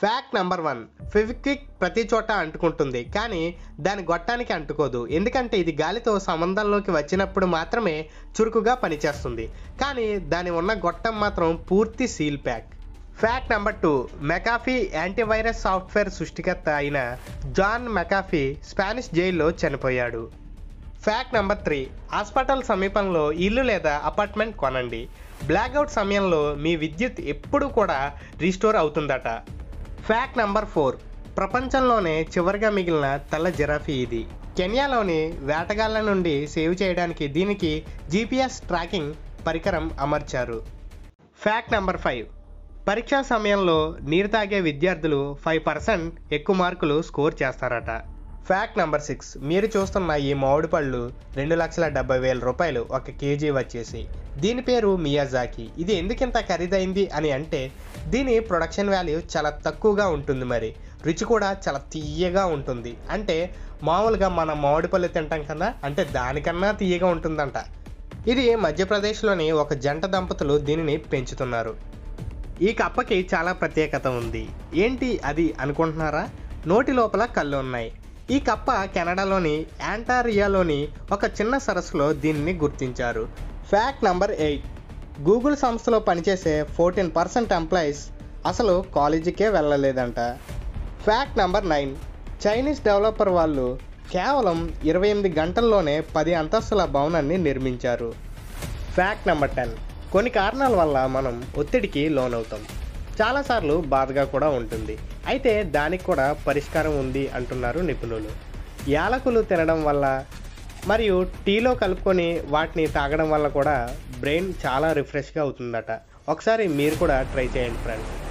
fact number one Fevikwik ప్రతి చోట అంటుకుంటుంది కానీ దాని గొట్టానికి అంటుకోదు ఎందుకంటే ఇది గాలితో సంబంధంలోకి వచ్చినప్పుడు మాత్రమే చురుకుగా పనిచేస్తుంది కానీ దాని ఉన్న గొట్టం మాత్రం పూర్తి seal pack fact number two McAfee antivirus software సృష్టికర్త అయిన జాన్ మెకాఫీ స్పానిష్ జైల్లో చనిపోయాడు ఫ్యాక్ట్ నెంబర్ త్రీ హాస్పిటల్ సమీపంలో ఇల్లు లేదా అపార్ట్మెంట్ కొనండి బ్లాక్అవుట్ సమయంలో మీ విద్యుత్ ఎప్పుడు కూడా రీస్టోర్ అవుతుందట ఫ్యాక్ట్ నెంబర్ ఫోర్ ప్రపంచంలోనే చివరిగా మిగిలిన తెల్ల జిరాఫీ ఇది కెన్యాలోని వేటగాళ్ల నుండి సేవ్ చేయడానికి దీనికి జీపీఎస్ ట్రాకింగ్ పరికరం అమర్చారు ఫ్యాక్ట్ నెంబర్ ఫైవ్ పరీక్షా సమయంలో నీరు తాగే విద్యార్థులు ఫైవ్ పర్సెంట్ ఎక్కువ మార్కులు స్కోర్ చేస్తారట ఫ్యాక్ట్ నెంబర్ సిక్స్ మీరు చూస్తున్న ఈ మామిడి పళ్ళు రెండు లక్షల డెబ్బై వేల రూపాయలు ఒక కేజీ వచ్చేసి దీని పేరు మియాజాకి ఇది ఎందుకింత ఖరీదైంది అని అంటే దీని ప్రొడక్షన్ వాల్యూ చాలా తక్కువగా ఉంటుంది మరి రుచి కూడా చాలా తీయగా ఉంటుంది అంటే మామూలుగా మనం మామిడి పళ్ళు తింటాం కదా అంటే దానికన్నా తీయగా ఉంటుందంట ఇది మధ్యప్రదేశ్లోని ఒక జంట దంపతులు దీనిని పెంచుతున్నారు ఈ కప్పకి చాలా ప్రత్యేకత ఉంది ఏంటి అది అనుకుంటున్నారా నోటి లోపల కళ్ళు ఉన్నాయి ఈ కప్ప కెనడాలోని యాంటారియాలోని ఒక చిన్న సరస్సులో దీనిని గుర్తించారు ఫ్యాక్ట్ నంబర్ ఎయిట్ గూగుల్ సంస్థలో పనిచేసే ఫోర్టీన్ పర్సెంట్ ఎంప్లాయీస్ అసలు కాలేజీకే వెళ్ళలేదంట fact number nine Chinese developer వాళ్ళు కేవలం ఇరవై ఎనిమిది గంటల్లోనే పది అంతస్తుల భవనాన్ని నిర్మించారు ఫ్యాక్ట్ నెంబర్ టెన్ కొన్ని కారణాల వల్ల మనం ఒత్తిడికి లోనవుతాం చాలాసార్లు బాధగా కూడా ఉంటుంది అయితే దానికి కూడా పరిష్కారం ఉంది అంటున్నారు నిపుణులు యాలకులు తినడం వల్ల మరియు టీలో కలుపుకొని వాటిని తాగడం వల్ల కూడా బ్రెయిన్ చాలా రిఫ్రెష్గా అవుతుందట ఒకసారి మీరు కూడా ట్రై చేయండి ఫ్రెండ్స్